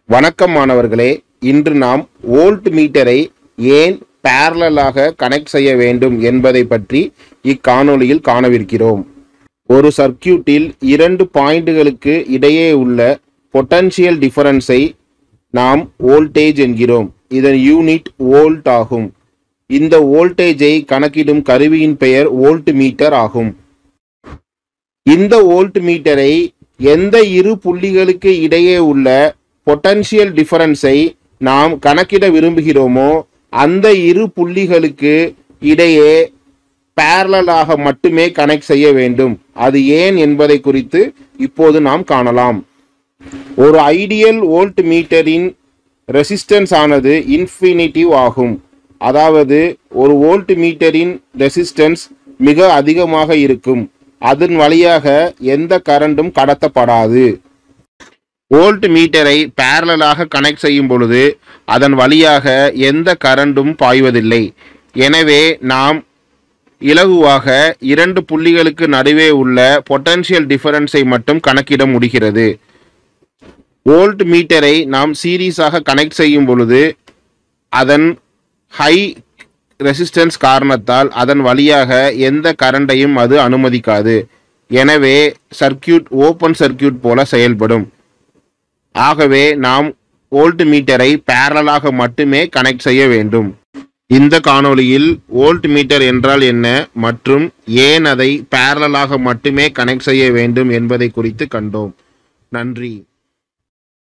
வணக்கம் மாணவர்களே இன்று நாம் வோல்ட் மீட்டரை ஏன் பேரலாக கனெக்ட் செய்ய வேண்டும் என்பதை பற்றி இக்காணொளியில் காணவிருக்கிறோம் ஒரு சர்க்கியூட்டில் இரண்டு பாயிண்டுகளுக்கு இடையே உள்ள பொட்டன்ஷியல் டிஃபரன்ஸை நாம் வோல்டேஜ் என்கிறோம் இதன் யூனிட் வோல்ட் ஆகும் இந்த வோல்டேஜை கணக்கிடும் கருவியின் பெயர் வோல்ட் மீட்டர் ஆகும் இந்த வோல்ட் மீட்டரை எந்த இரு புள்ளிகளுக்கு இடையே உள்ள பொட்டன்ஷியல் டிஃபரன்ஸை நாம் கணக்கிட விரும்புகிறோமோ அந்த இரு புள்ளிகளுக்கு இடையே பேரலாக மட்டுமே கனெக்ட் செய்ய வேண்டும் அது ஏன் என்பதை குறித்து இப்போது நாம் காணலாம் ஒரு ஐடியல் வோல்ட் மீட்டரின் ரெசிஸ்டன்ஸ் ஆனது இன்ஃபினிட்டிவ் ஆகும் அதாவது ஒரு வோல்ட் மீட்டரின் ரெசிஸ்டன்ஸ் மிக அதிகமாக இருக்கும் அதன் வழியாக எந்த கரண்டும் கடத்தப்படாது வோல்ட் மீட்டரை பேரலாக கனெக்ட் செய்யும் பொழுது அதன் வழியாக எந்த கரண்டும் பாய்வதில்லை எனவே நாம் இலகுவாக இரண்டு புள்ளிகளுக்கு நடுவே உள்ள பொட்டன்ஷியல் டிஃபரன்ஸை மட்டும் கணக்கிட முடிகிறது வோல்ட் மீட்டரை நாம் சீரீஸாக கனெக்ட் செய்யும் பொழுது அதன் ஹை ரெசிஸ்டன்ஸ் காரணத்தால் அதன் வழியாக எந்த கரண்டையும் அது அனுமதிக்காது எனவே சர்க்கியூட் ஓப்பன் சர்க்கியூட் போல செயல்படும் ஆகவே நாம் வோல்ட் மீட்டரை பேரலாக மட்டுமே கனெக்ட் செய்ய வேண்டும் இந்த காணொளியில் வோல்ட் மீட்டர் என்றால் என்ன மற்றும் ஏன் அதை பேரலாக மட்டுமே கனெக்ட் செய்ய வேண்டும் என்பதை குறித்து கண்டோம் நன்றி